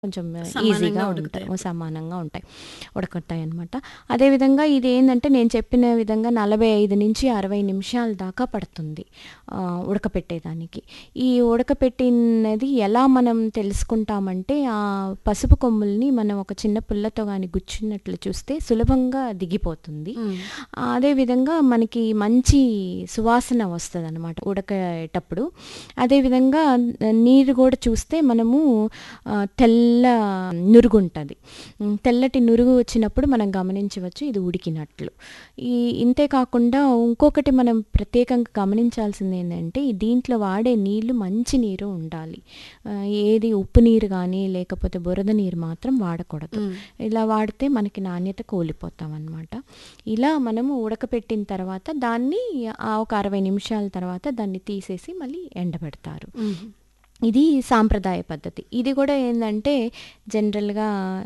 కొంచెం సమానంగా ఈజీగా ఉడుకుతాయి. ఉంటాయి సమానంగా ఉంటాయి ఉడకతాయి అనమాట అదేవిధంగా ఇది ఏంటంటే నేను చెప్పిన విధంగా నలభై ఐదు నుంచి అరవై నిమిషాల దాకా పడుతుంది ఆ, ఉడకపెట్టేదానికి ఈ ఉడకపెట్టినది ఎలా మనం తెలుసుకుంటామంటే ఆ పసుపు కొమ్ముల్ని మనం ఒక చిన్న పుల్లతో కానీ గుచ్చినట్లు చూస్తే సులభంగా దిగిపోతుంది మ్మ్. అదేవిధంగా మనకి మంచి సువాసన వస్తుంది అనమాట ఉడకేటప్పుడు అదేవిధంగా నీరు కూడా చూస్తే మనము ఆ, తెల్ల నురుగు ఉంటుంది ఉమ్, తెల్లటి నురుగు వచ్చినప్పుడు మనం గమనించవచ్చు ఇది ఉడికినట్లు ఈ ఇంతే కాకుండా ఇంకొకటి మనం ప్రత్యేకంగా గమనించాల్సింది ఏంటంటే ఈ దీంట్లో వాడే నీళ్లు మంచి నీరు ఉండాలి ఆ, ఏది ఉప్పు నీరు కానీ లేకపోతే బురద నీరు మాత్రం వాడకూడదు మ్మ్. ఇలా వాడితే మనకి నాణ్యత కోల్పోతాం అనమాట ఇలా మనము ఉడకపెట్టిన తర్వాత దాన్ని ఆ ఒక అరవై నిమిషాల తర్వాత దాన్ని తీసేసి మళ్ళీ ఎండబెడతారు మ్మ్. ఇది సాంప్రదాయ పద్ధతి ఇది కూడా ఏంటంటే జనరల్గా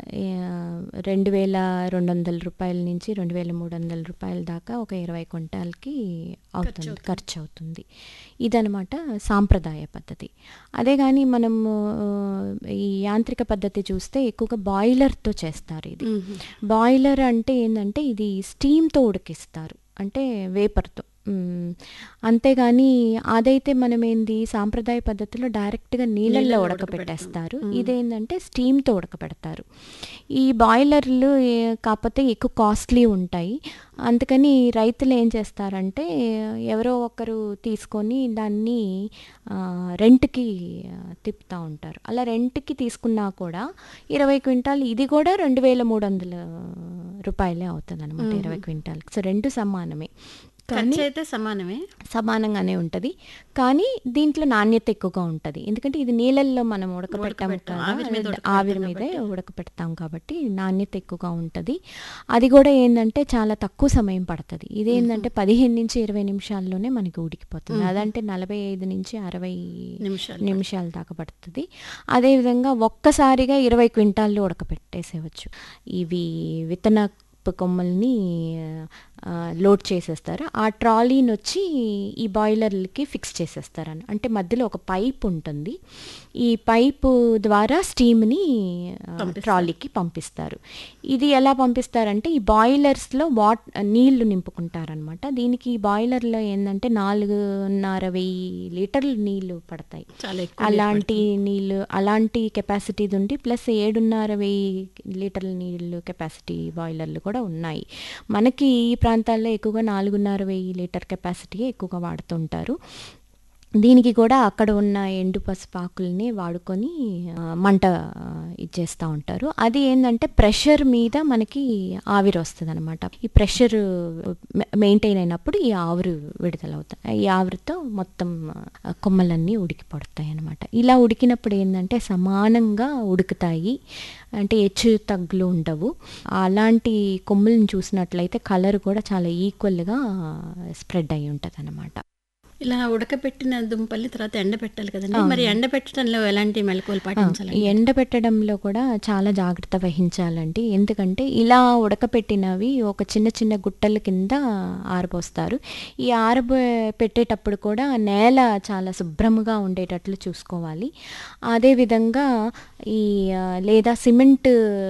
రెండు వేల రెండు వందల రూపాయల నుంచి రెండు వేల మూడు వందల రూపాయల దాకా ఒక ఇరవై క్వింటాల్కి అవుతుంది అవుతుంది. ఖర్చు అవుతుంది ఇదనమాట సాంప్రదాయ పద్ధతి అదే కానీ మనం ఆ, ఈ యాంత్రిక పద్ధతి చూస్తే ఎక్కువగా బాయిలర్తో చేస్తారు ఇది మ్మ్. బాయిలర్ అంటే ఏంటంటే ఇది స్టీమ్తో ఉడికిస్తారు అంటే వేపర్తో మ్మ్. అంతేగాని అదైతే మనం ఏంది సాంప్రదాయ పద్ధతిలో డైరెక్ట్గా నీళ్ళల్లో నీళ్ళల్లో ఉడకపెట్టేస్తారు ఉడకపెడతాం. మ్మ్. ఇదేంటంటే స్టీమ్తో ఉడకపెడతారు ఈ బాయిలర్లు ఏ- కాకపోతే ఎక్కువ కాస్ట్లీ ఉంటాయి అందుకని రైతులు ఏం చేస్తారంటే ఎవరో ఒకరు తీసుకొని దాన్ని ఆ, రెంట్కి ఆ, తిప్పుతూ ఉంటారు అలా రెంట్కి తీసుకున్నా కూడా ఇరవై క్వింటాల్ ఇది కూడా రెండు వేల మూడు వందల రూపాయలే అవుతుంది అనమాట మ్మ్. ఇరవై క్వింటాల్కి సో రెండు సమానమే కానీ ఖర్చు అయితే సమానమే సమానంగానే ఉంటుంది కానీ దీంట్లో నాణ్యత ఎక్కువగా ఉంటుంది ఎందుకంటే ఇది నీళ్ళల్లో మనం ఉడకపెట్టాం ఉడకపెట్టాం. కదా ఆవిరి మీద ఉడకపెడతాం ఆవిరి మీదే కాబట్టి. ఉడకపెడతాం కాబట్టి నాణ్యత ఎక్కువగా ఉంటుంది అది కూడా ఏంటంటే చాలా తక్కువ సమయం పడుతుంది ఇదేంటంటే పదిహేను నుంచి ఇరవై నిమిషాల్లోనే మనకి ఉడికిపోతుంది మ్మ్. అదంటే నలభై ఐదు నుంచి అరవై నిమిషాలు నిమిషాల దాకా పడుతుంది అదేవిధంగా ఒక్కసారిగా ఇరవై క్వింటాళ్ళు ఉడకపెట్టేసేవచ్చు ఇవి విత్తన కొమ్మల్ని ఆ, లోడ్ చేసేస్తారు ఆ ట్రాలీని వచ్చి ఈ బాయిలర్లకి ఫిక్స్ చేసేస్తారని అంటే మధ్యలో ఒక పైప్ ఉంటుంది ఈ పైపు ద్వారా స్టీమ్ని పంపిస్తారు. ట్రాలీకి పంపిస్తారు ఇది ఎలా పంపిస్తారంటే ఈ బాయిలర్స్లో వాట్ నీళ్లు నింపుకుంటారనమాట దీనికి ఈ బాయిలర్లో ఏంటంటే నాలుగున్నర వెయ్యి లీటర్లు నీళ్లు పడతాయి చాలా ఎక్కువ అలాంటి నీళ్ళు అలాంటి కెపాసిటీది ఉంది ప్లస్ ఏడున్నర వెయ్యి లీటర్ల నీళ్ళు కెపాసిటీ బాయిలర్లు కూడా ఉన్నాయి మనకి ఈ ప్రాంతాల్లో ఎక్కువగా నాలుగున్నర వెయ్యి లీటర్ కెపాసిటీ ఎక్కువగా వాడుతుంటారు దీనికి కూడా అక్కడ ఉన్న ఎండు పసుపాకుల్ని వాడుకొని ఆ, మంట ఆ, ఇచ్చేస్తూ ఉంటారు అది ఏంటంటే ప్రెషర్ మీద మనకి ఆవిరి వస్తుంది అనమాట ఈ ప్రెషర్ మెయింటైన్ అయినప్పుడు ఈ ఆవిరి విడుదలవుతాయి ఈ ఆవిరితో మొత్తం ఆ, కొమ్మలన్నీ ఉడికిపడతాయి అనమాట ఇలా ఉడికినప్పుడు ఏంటంటే సమానంగా ఉడుకుతాయి అంటే హెచ్చు తగ్గులు ఉండవు అలాంటి కొమ్ములను చూసినట్లయితే కలర్ కూడా చాలా ఈక్వల్గా స్ప్రెడ్ అయి ఉంటుంది అనమాట ఇలా ఉడకబెట్టిన దుంపల్ని తర్వాత ఎండబెట్టాలి కదండి అవును. మరి ఎండబెట్టడంలో ఎలాంటి మెలకువలు పాటించాలి ఈ ఎండబెట్టడంలో కూడా చాలా జాగ్రత్త వహించాలండి ఎందుకంటే ఇలా ఉడకపెట్టినవి ఒక చిన్న చిన్న గుట్టల కింద ఆరబోస్తారు ఈ ఆరబో పెట్టేటప్పుడు కూడా నేల చాలా శుభ్రముగా ఉండేటట్లు చూసుకోవాలి అదేవిధంగా ఈ ఆ, లేదా సిమెంట్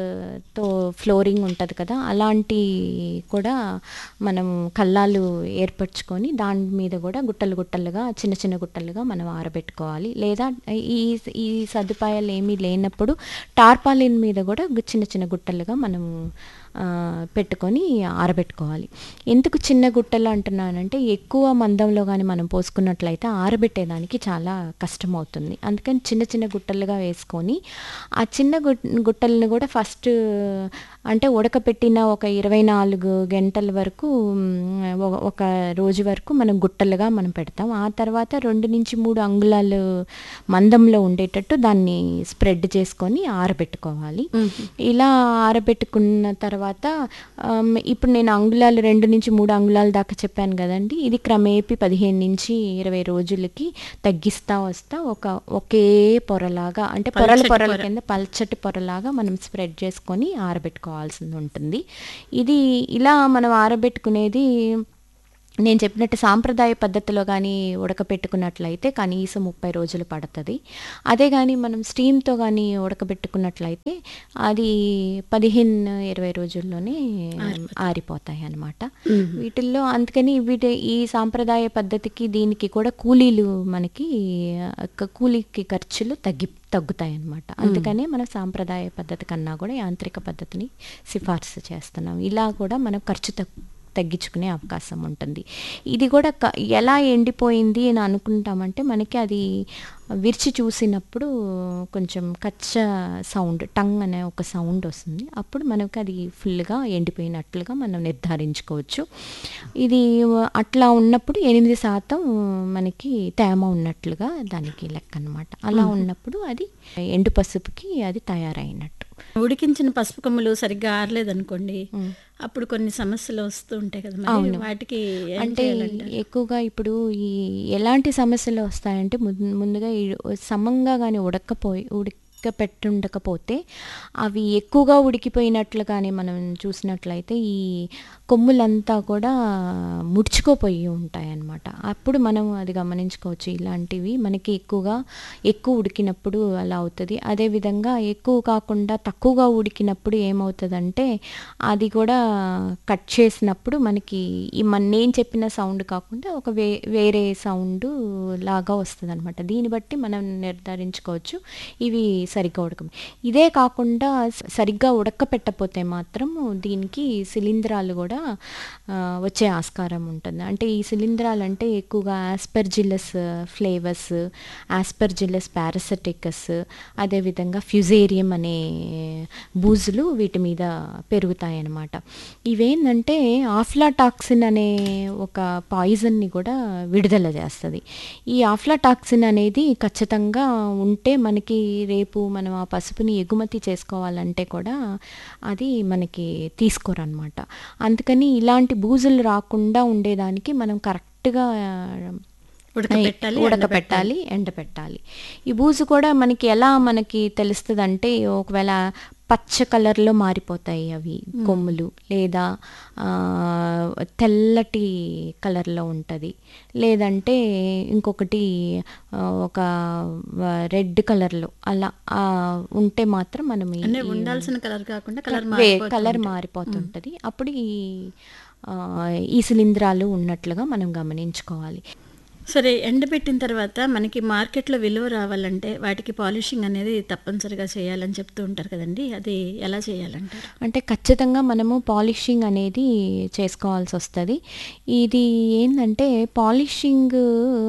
తో ఫ్లోరింగ్ ఉంటుంది కదా అలాంటి కూడా మనం కల్లాలు ఏర్పరచుకొని దాని మీద కూడా గుట్టలు గుట్టలుగా చిన్న చిన్న గుట్టలుగా మనం ఆరబెట్టుకోవాలి లేదా ఈ ఈ సదుపాయాలు ఏమీ లేనప్పుడు టార్పాలిన్ మీద కూడా గు- చిన్న చిన్న గుట్టలుగా మనం ఆ, పెట్టుకొని ఆరబెట్టుకోవాలి ఎందుకు చిన్న గుట్టలు అంటున్నానంటే ఎక్కువ మందంలో కానీ మనం పోసుకున్నట్లయితే ఆరబెట్టేదానికి చాలా కష్టం అవుతుంది అందుకని చిన్న చిన్న గుట్టలుగా వేసుకొని ఆ చిన్న గుట్ గుట్టలను కూడా ఫస్ట్ అంటే ఉడకపెట్టిన ఒక ఇరవై నాలుగు గంటల వరకు మ్, ఒక- ఒక రోజు వరకు మనం గుట్టలుగా మనం పెడతాం ఆ తర్వాత రెండు నుంచి మూడు అంగుళాలు మందంలో ఉండేటట్టు దాన్ని స్ప్రెడ్ చేసుకొని ఆరబెట్టుకోవాలి మ్మ్. ఇలా ఆరబెట్టుకున్న తర్వాత ఆమ్, ఇప్పుడు నేను అంగుళాలు రెండు నుంచి మూడు అంగుళాల దాకా చెప్పాను కదండి ఇది క్రమేపీ పదిహేను నుంచి ఇరవై రోజులకి తగ్గిస్తా వస్తా ఒక ఒకే పొరలాగా అంటే పొరల పల్చటి పొరల పొర. కింద పల్చటి పొరలాగా మనం స్ప్రెడ్ చేసుకొని ఆరబెట్టుకోవాల్సి ఉంటుంది ఇది ఇలా మనం ఆరబెట్టుకునేది నేను చెప్పినట్టు సాంప్రదాయ పద్ధతిలో కానీ ఉడకపెట్టుకున్నట్లయితే కనీసం ముప్పై రోజులు పడుతుంది అదే కానీ మనం స్టీమ్తో కానీ ఉడకబెట్టుకున్నట్లయితే అది పదిహేను ఇరవై రోజుల్లోనే ఆరిపోతాయి అన్నమాట వీటిల్లో అందుకని వీటి ఈ సాంప్రదాయ పద్ధతికి దీనికి కూడా కూలీలు మనకి క- కూలీకి ఖర్చులు తగ్గి తగ్గుతాయి అన్నమాట అందుకనే మన సాంప్రదాయ పద్ధతి కన్నా కూడా యాంత్రిక పద్ధతిని సిఫార్సు చేస్తున్నాం ఇలా కూడా మనం ఖర్చు తగ్గు తగ్గించుకునే అవకాశం ఉంటుంది ఇది కూడా క- ఎలా ఎండిపోయింది అని అనుకుంటామంటే మనకి అది విరిచి చూసినప్పుడు కొంచెం కచ్చ సౌండ్ టంగ్ అనే ఒక సౌండ్ వస్తుంది అప్పుడు మనకి అది ఫుల్గా ఎండిపోయినట్లుగా మనం నిర్ధారించుకోవచ్చు ఇది అట్లా ఉన్నప్పుడు ఎనిమిది శాతం మనకి తేమ ఉన్నట్లుగా దానికి లెక్క అనమాట అలా ఉన్నప్పుడు అది ఎండు పసుపుకి అది తయారైనట్టు ఉడికించిన పసుపు కొమ్ములు సరిగ్గా ఆరలేదనుకోండి అప్పుడు కొన్ని సమస్యలు వస్తూ ఉంటాయి కదా మరి అవును. వాటికి ఏం అంటే చేయాలంటారు? ఎక్కువగా ఇప్పుడు ఈ ఎలాంటి సమస్యలు వస్తాయంటే ముందు- ముందుగా ఈ సమంగా కానీ ఉడకపోయి ఉడకపెట్టుండకపోతే అవి ఎక్కువగా ఉడికిపోయినట్లు కానీ మనం చూసినట్లయితే ఈ కొమ్ములంతా కూడా ముడుచుకోపోయి ఉంటాయి అన్నమాట అప్పుడు మనం అది గమనించుకోవచ్చు ఇలాంటివి మనకి ఎక్కువగా ఎక్కువ ఉడికినప్పుడు అలా అవుతుంది అదేవిధంగా ఎక్కువ కాకుండా తక్కువగా ఉడికినప్పుడు ఏమవుతుందంటే అది కూడా కట్ చేసినప్పుడు మనకి ఈ మన నేను చెప్పిన సౌండ్ కాకుండా ఒక వే వేరే సౌండ్ లాగా వస్తుంది అనమాట దీన్ని బట్టి మనం నిర్ధారించుకోవచ్చు ఇవి సరిగ్గా ఉడక ఇదే కాకుండా స- సరిగ్గా ఉడకపెట్టకపోతే మాత్రం దీనికి శిలీంధ్రాలు కూడా ఆ, వచ్చే ఆస్కారం ఉంటుంది అంటే ఈ శిలీంధ్రాలు అంటే ఎక్కువగా ఆస్పర్జిల్లస్ ఫ్లేవర్స్ ఆస్పర్జిల్లస్ పారాసెటికస్ అదేవిధంగా ఫ్యుజేరియం అనే బూజులు వీటి మీద పెరుగుతాయి అన్నమాట ఇవేంటంటే ఆఫ్లాటాక్సిన్ అనే ఒక పాయిజన్ని కూడా విడుదల చేస్తుంది ఈ ఆఫ్లాటాక్సిన్ అనేది ఖచ్చితంగా ఉంటే మనకి రేపు మనం ఆ పసుపుని ఎగుమతి చేసుకోవాలంటే కూడా అది మనకి తీసుకోరనమాట అందుకని ఇలాంటి బూజులు రాకుండా ఉండేదానికి మనం కరెక్ట్గా ఉడకబెట్టాలి, ఉడకపెట్టాలి ఎండబెట్టాలి ఈ బూజు కూడా మనకి ఎలా మనకి తెలుస్తుంది అంటే ఒకవేళ పచ్చ కలర్లో మారిపోతాయి అవి కొమ్ములు లేదా ఆ, తెల్లటి కలర్లో ఉంటుంది లేదంటే ఇంకొకటి ఆ, ఒక రెడ్ కలర్లో అలా ఆ, ఉంటే మాత్రం మనం ఈ- అంటే ఈ- ఉండాల్సిన కలర్ కాకుండా కలర్ వే కలర్ మారిపోతుంటుంది అప్పుడు ఈ ఆ, ఈ శిలీంధ్రాలు ఉన్నట్లుగా మనం గమనించుకోవాలి సరే ఎండబెట్టిన తర్వాత మనకి మార్కెట్లో విలువ రావాలంటే వాటికి పాలిషింగ్ అనేది తప్పనిసరిగా చేయాలని చెప్తూ ఉంటారు కదండి అది ఎలా చేయాలంటారు అంటే ఖచ్చితంగా మనము పాలిషింగ్ అనేది చేసుకోవాల్సి వస్తుంది ఇది ఏంటంటే పాలిషింగ్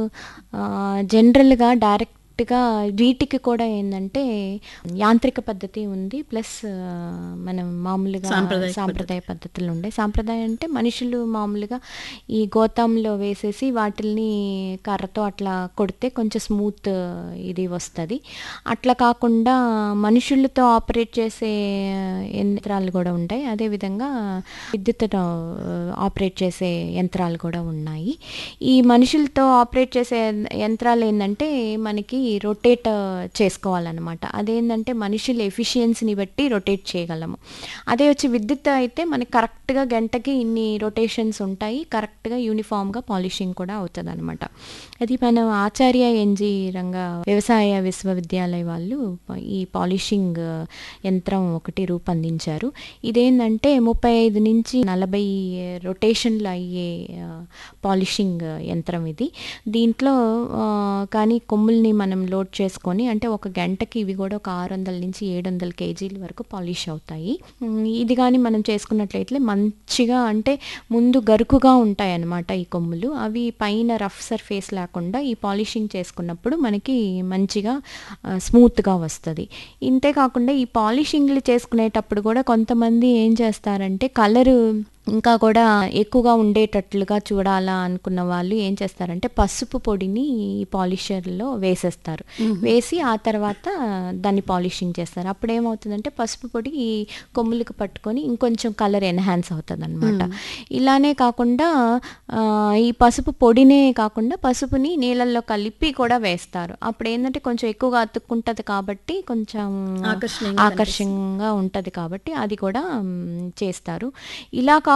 జనరల్గా డైరెక్ట్గా వీటికి కూడా ఏంటంటే యాంత్రిక పద్ధతి ఉంది ప్లస్ మనం మామూలుగా సాంప్రదాయక సాంప్రదాయ పద్ధతులు ఉండే సాంప్రదాయం అంటే మనుషులు మామూలుగా ఈ గోతంలో వేసేసి వాటిల్ని కర్రతో అట్లా కొడితే కొంచెం స్మూత్ ఇది వస్తుంది అట్లా కాకుండా మనుషులతో ఆపరేట్ చేసే యంత్రాలు కూడా ఉంటాయి అదేవిధంగా విద్యుత్తుతో ఆపరేట్ చేసే యంత్రాలు కూడా ఉన్నాయి ఈ మనుషులతో ఆపరేట్ చేసే యంత్రాలు ఏంటంటే మనకి రొటేట్ చేసుకోవాలన్నమాట అదేంటంటే మనుషుల ఎఫిషియన్సీని బట్టి రొటేట్ చేయగలము అదే వచ్చి విద్యుత్ అయితే మనకి కరెక్ట్గా గంటకి ఇన్ని రొటేషన్స్ ఉంటాయి కరెక్ట్గా యూనిఫామ్గా పాలిషింగ్ కూడా అవుతుంది అనమాట అది మన ఆచార్య ఎన్జి రంగ వ్యవసాయ విశ్వవిద్యాలయ వాళ్ళు ఈ పాలిషింగ్ యంత్రం ఒకటి రూపొందించారు ఇదేంటంటే ముప్పై ఐదు నుంచి నలభై రొటేషన్లు అయ్యే ఆ, పాలిషింగ్ యంత్రం ఇది దీంట్లో ఆ, కానీ కొమ్ముల్ని మనం లోడ్ చేసుకొని అంటే ఒక గంటకి ఇవి కూడా ఒక ఆరు వందల నుంచి ఏడు వందల కేజీల వరకు పాలిష్ అవుతాయి ఉమ్, ఇది కానీ మనం చేసుకున్నట్లయితే మంచిగా అంటే ముందు గరుకుగా ఉంటాయి అన్నమాట ఈ కొమ్ములు అవి పైన రఫ్ సర్ఫేస్ లేకుండా ఈ పాలిషింగ్ చేసుకున్నప్పుడు మనకి మంచిగా ఆ, స్మూత్గా వస్తుంది ఇంతే కాకుండా ఈ పాలిషింగ్లు చేసుకునేటప్పుడు కూడా కొంతమంది ఏం చేస్తారంటే కలరు ఇంకా కూడా ఎక్కువగా ఉండేటట్లుగా చూడాలా అనుకున్న వాళ్ళు ఏం చేస్తారంటే పసుపు పొడిని ఈ పాలిషర్లో వేసేస్తారు వేసి ఆ తర్వాత దాన్ని పాలిషింగ్ చేస్తారు అప్పుడు ఏమవుతుందంటే పసుపు పొడి ఈ కొమ్ములకు పట్టుకొని ఇంకొంచెం కలర్ ఎన్హాన్స్ అవుతుంది అనమాట ఇలానే కాకుండా ఆ, ఈ పసుపు పొడినే కాకుండా పసుపుని నీళ్ళల్లో కలిపి కూడా వేస్తారు అప్పుడు ఏంటంటే కొంచెం ఎక్కువగా అతుక్కుంటది కాబట్టి కొంచెం ఆకర్షణీయంగా ఆకర్షణీయంగా ఉంటుంది కాబట్టి అది కూడా మ్, చేస్తారు ఇలా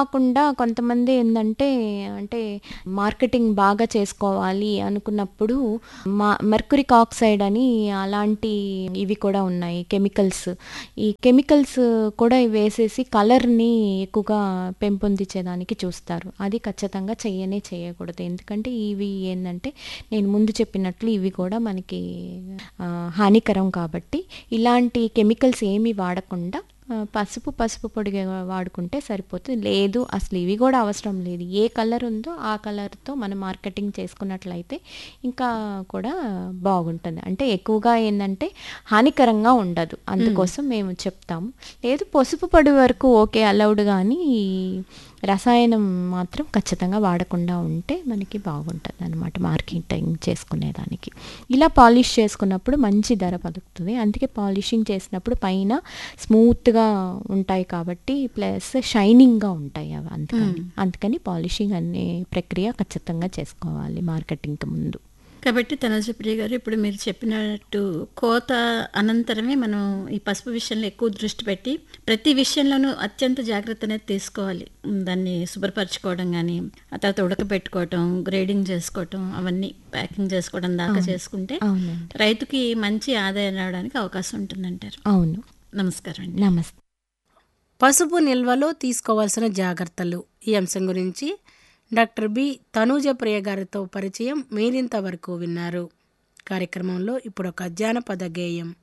కాకుండా కొంతమంది ఏందంటే అంటే మార్కెటింగ్ బాగా చేసుకోవాలి అనుకున్నప్పుడు మా మెర్కురిక్ ఆక్సైడ్ అని అలాంటి ఇవి కూడా ఉన్నాయి కెమికల్స్ ఈ కెమికల్స్ కూడా వేసేసి కలర్ని ఎక్కువగా పెంపొందించేదానికి చూస్తారు అది ఖచ్చితంగా చెయ్యనే చేయకూడదు ఎందుకంటే ఇవి ఏంటంటే నేను ముందు చెప్పినట్లు ఇవి కూడా మనకి ఆ, హానికరం కాబట్టి ఇలాంటి కెమికల్స్ ఏమీ వాడకుండా ఆ, పసుపు పసుపు పొడి వాడుకుంటే సరిపోతుంది లేదు అసలు ఇవి కూడా అవసరం లేదు ఏ కలర్ ఉందో ఆ కలర్తో మనం మార్కెటింగ్ చేసుకున్నట్లయితే ఇంకా కూడా బాగుంటుంది అంటే ఎక్కువగా ఏంటంటే హానికరంగా ఉండదు అందుకోసం మేము చెప్తాము లేదు పసుపు పొడి వరకు ఓకే అలౌడ్ కానీ ఈ రసాయనం మాత్రం ఖచ్చితంగా వాడకుండా ఉంటే మనకి బాగుంటుంది అనమాట మార్కెటింగ్ చేసుకునేదానికి ఇలా పాలిష్ చేసుకున్నప్పుడు మంచి ధర పలుకుతుంది అందుకే పాలిషింగ్ చేసినప్పుడు పైన స్మూత్గా ఉంటాయి కాబట్టి ప్లస్ షైనింగ్గా ఉంటాయి అవి అందుకని అందుకని పాలిషింగ్ అనే ప్రక్రియ ఖచ్చితంగా చేసుకోవాలి మార్కెటింగ్కి ముందు కాబట్టి తనజప్రియ గారు ఇప్పుడు మీరు చెప్పినట్టు కోత అనంతరమే మనం ఈ పసుపు విషయంలో ఎక్కువ దృష్టి పెట్టి ప్రతి విషయంలోనూ అత్యంత జాగ్రత్త అనేది తీసుకోవాలి ఉమ్, దాన్ని శుభ్రపరచుకోవడం కానీ ఆ తర్వాత ఉడకబెట్టుకోవటం గ్రేడింగ్ చేసుకోవటం అవన్నీ ప్యాకింగ్ చేసుకోవడం దాకా చేసుకుంటే అవునండి రైతుకి మంచి ఆదాయం రావడానికి అవకాశం ఉంటుందంటారు అవును నమస్కారం అండి నమస్తే పసుపు నిల్వలో తీసుకోవాల్సిన జాగ్రత్తలు ఈ అంశం గురించి డాక్టర్ బి తనూజ ప్రియ గారితో పరిచయం మీరింతవరకు విన్నారు కార్యక్రమంలో ఇప్పుడు ఒక జానపద గేయం